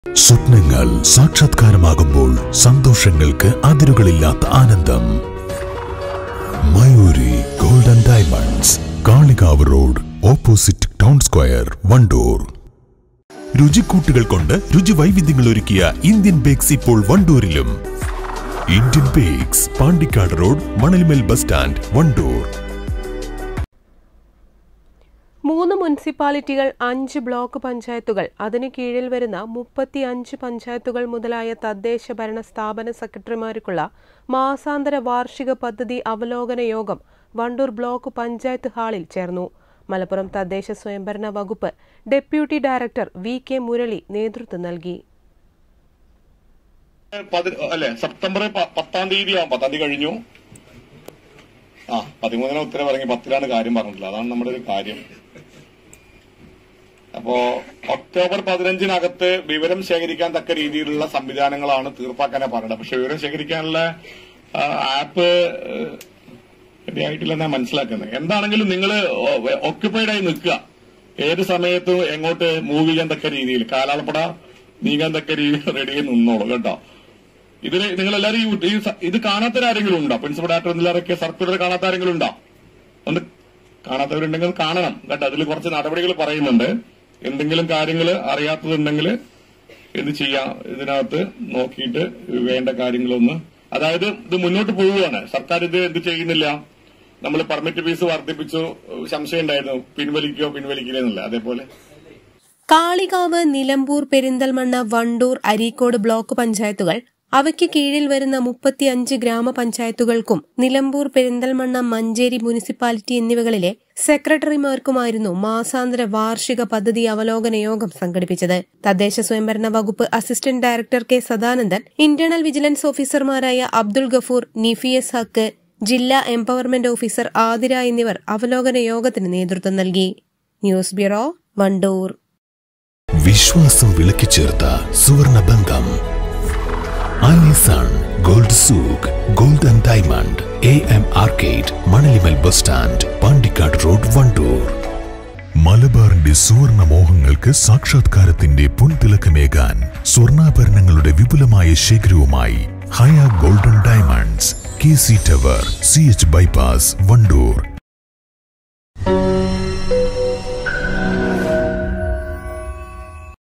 സ്വപ്നങ്ങൾ സാക്ഷാത്കാരമാകുമ്പോൾ സന്തോഷങ്ങൾക്ക് അതിരുകളില്ലാത്ത ആനന്ദം Mayuri golden diamonds Kalikavu road opposite town square Wandoor രുചിക്കൂട്ടുകൾ കൊണ്ട് രുചി വൈവിധ്യങ്ങൾ ഒരുക്കിയ ഇന്ത്യൻ ബേക്സ് ഇപ്പോൾ വണ്ടൂരിലും Indian bakes Pandikkad road Manalmel bus stand Wandoor മൂന്ന് മുനിസിപ്പാലിറ്റികൾ അഞ്ച് ബ്ലോക്ക് പഞ്ചായത്തുകൾ അതിനു കീഴിൽ വരുന്ന മുപ്പത്തി അഞ്ച് പഞ്ചായത്തുകൾ മുതലായ തദ്ദേശ ഭരണ സ്ഥാപന സെക്രട്ടറിമാർക്കുള്ള മാസാന്തര വാർഷിക പദ്ധതി അവലോകന യോഗം വണ്ടൂർ ബ്ലോക്ക് പഞ്ചായത്ത് ഹാളിൽ ചേർന്നു മലപ്പുറം തദ്ദേശ സ്വയംഭരണ വകുപ്പ് deputy director V K Murali നേതൃത്വം നൽകി പതി- അല്ലെ സെപ്റ്റംബർ പ- പത്താം തീയതി ആവും പത്താം തീയതി കഴിഞ്ഞു ആ പതിമൂന്നിന് ഉത്തരവ് ഇറങ്ങി പത്തിലാണ് കാര്യം പറഞ്ഞിട്ടുള്ളത് അതാണ് നമ്മുടെ ഒരു കാര്യം അപ്പോ ഒക്ടോബർ പതിനഞ്ചിനകത്ത് വിവരം ശേഖരിക്കാൻ തക്ക രീതിയിലുള്ള സംവിധാനങ്ങളാണ് തീർപ്പാക്കാനാ പറയുന്നത് പക്ഷെ വിവരം ശേഖരിക്കാനുള്ള ആ, ആപ്പ് റെഡിയായിട്ടില്ലെന്നാ മനസ്സിലാക്കുന്നത് എന്താണെങ്കിലും നിങ്ങൾ ഓക്യുപ്പൈഡ് ആയി നിൽക്കുക ഏത് സമയത്തും എങ്ങോട്ട് മൂവ് ചെയ്യാൻ തക്ക രീതിയിൽ കാലാളപ്പട നീങ്ങാൻ തക്ക രീതിയിൽ റെഡി നിന്നോളൂ കേട്ടോ ഇതിന് നിങ്ങൾ എല്ലാവരും ഈ സ- ഇത് കാണാത്തവരാരെങ്കിലും ഉണ്ടോ പ്രിൻസിപ്പൽ ഡയറക്ടർ എന്നിലൊക്കെ സർക്കുലർ കാണാത്ത ആരെങ്കിലും ഉണ്ടോ ഒന്ന് കാണാത്തവരുണ്ടെങ്കിൽ അത് കാണണം കേട്ടോ അതിൽ കുറച്ച് നടപടികൾ പറയുന്നുണ്ട് എന്തെങ്കിലും കാര്യങ്ങൾ അറിയാത്തതുണ്ടെങ്കിൽ ഇത് ചെയ്യാം ഇതിനകത്ത് നോക്കിയിട്ട് വേണ്ട കാര്യങ്ങളൊന്ന് അതായത് ഇത് മുന്നോട്ട് പോവുകയാണ് സർക്കാർ ഇത് എന്ത് ചെയ്യുന്നില്ല നമ്മൾ പെർമിറ്റ് ഫീസ് വർദ്ധിപ്പിച്ചു സംശയം ഉണ്ടായിരുന്നു പിൻവലിക്കോ പിൻവലിക്കില്ല എന്നല്ല അതേപോലെ കാളികാവ് നിലമ്പൂർ പെരിന്തൽമണ്ണ വണ്ടൂർ അരീക്കോട് ബ്ലോക്ക് പഞ്ചായത്തുകൾ അവയ്ക്ക് കീഴിൽ വരുന്ന മുപ്പത്തിയഞ്ച് ഗ്രാമപഞ്ചായത്തുകൾക്കും നിലമ്പൂർ പെരിന്തൽമണ്ണ മഞ്ചേരി മുനിസിപ്പാലിറ്റി എന്നിവകളിലെ സെക്രട്ടറിമാർക്കുമായിരുന്നു മാസാന്തര വാർഷിക പദ്ധതി അവലോകന യോഗം സംഘടിപ്പിച്ചത് തദ്ദേശ സ്വയംഭരണ വകുപ്പ് assistant director K Sadanandan internal vigilance ഓഫീസർമാരായ അബ്ദുൾ ഗഫൂർ നിഫിയസ് ഹക്ക് ജില്ലാ എംപവർമെന്റ് ഓഫീസർ ആതിര എന്നിവർ അവലോകന യോഗത്തിന് നേതൃത്വം നൽകി ന്യൂസ് ബ്യൂറോ വണ്ടൂർ വിശ്വാസം വിളക്കിച്ചേർത്ത സുവർണ ബന്ധം Alison gold souk gold and diamond A M arcade Manalimal bus stand Pandikkad road Wandoor മലബാറിന്റെ സുവർണ മോഹങ്ങൾക്ക് സാക്ഷാത്കാരത്തിന്റെ പൊൻതിളക്കമേകാൻ സ്വർണ്ണാഭരണങ്ങളുടെ വിപുലമായ ശേഖരവുമായി Haya golden diamonds K C tower C H bypass Wandoor